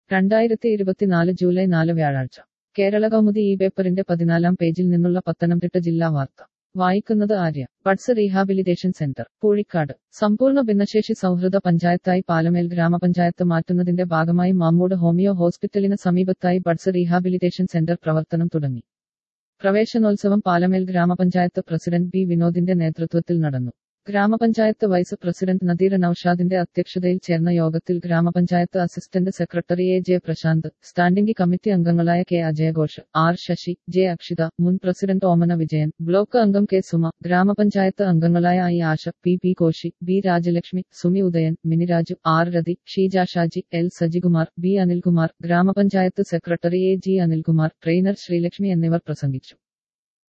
രണ്ടായിരത്തി ഇരുപത്തിനാല് ജൂലൈ നാല് വ്യാഴാഴ്ച കേരള കൗമുദി ഈ പേപ്പറിന്റെ പതിനാലാം പേജിൽ നിന്നുള്ള പത്തനംതിട്ട ജില്ലാ വാർത്ത വായിക്കുന്നത് Arya buds rehabilitation centre Poozhikkad സമ്പൂർണ്ണ ഭിന്നശേഷി സൗഹൃദ പഞ്ചായത്തായി പാലമേൽ ഗ്രാമപഞ്ചായത്ത് മാറ്റുന്നതിന്റെ ഭാഗമായി മാമ്മൂട് ഹോമിയോ ഹോസ്പിറ്റലിന് സമീപത്തായി ബഡ്സ് റീഹാബിലിറ്റേഷൻ സെന്റർ പ്രവർത്തനം തുടങ്ങി പ്രവേശനോത്സവം പാലമേൽ ഗ്രാമപഞ്ചായത്ത് പ്രസിഡന്റ് ബി വിനോദിന്റെ നേതൃത്വത്തിൽ നടന്നു ഗ്രാമപഞ്ചായത്ത് വൈസ് പ്രസിഡന്റ് നദീർ നൌഷാദിന്റെ അധ്യക്ഷതയിൽ ചേർന്ന യോഗത്തിൽ ഗ്രാമപഞ്ചായത്ത് assistant secretary A J Prashanth standing committee അംഗങ്ങളായ കെ അജയഘോഷ് ആർ ശശി ജെ അക്ഷിത മുൻ പ്രസിഡന്റ് ഓമന വിജയൻ ബ്ലോക്ക് അംഗം കെ സുമ ഗ്രാമപഞ്ചായത്ത് അംഗങ്ങളായ I Asha P P Koshy B Rajalakshmi Sumi Udayan Miniraju R Rathi Sheeja Shaji L Sajikumar B Anilkumar ഗ്രാമപഞ്ചായത്ത് secretary A G Anilkumar trainer Sreelakshmi എന്നിവർ പ്രസംഗിച്ചു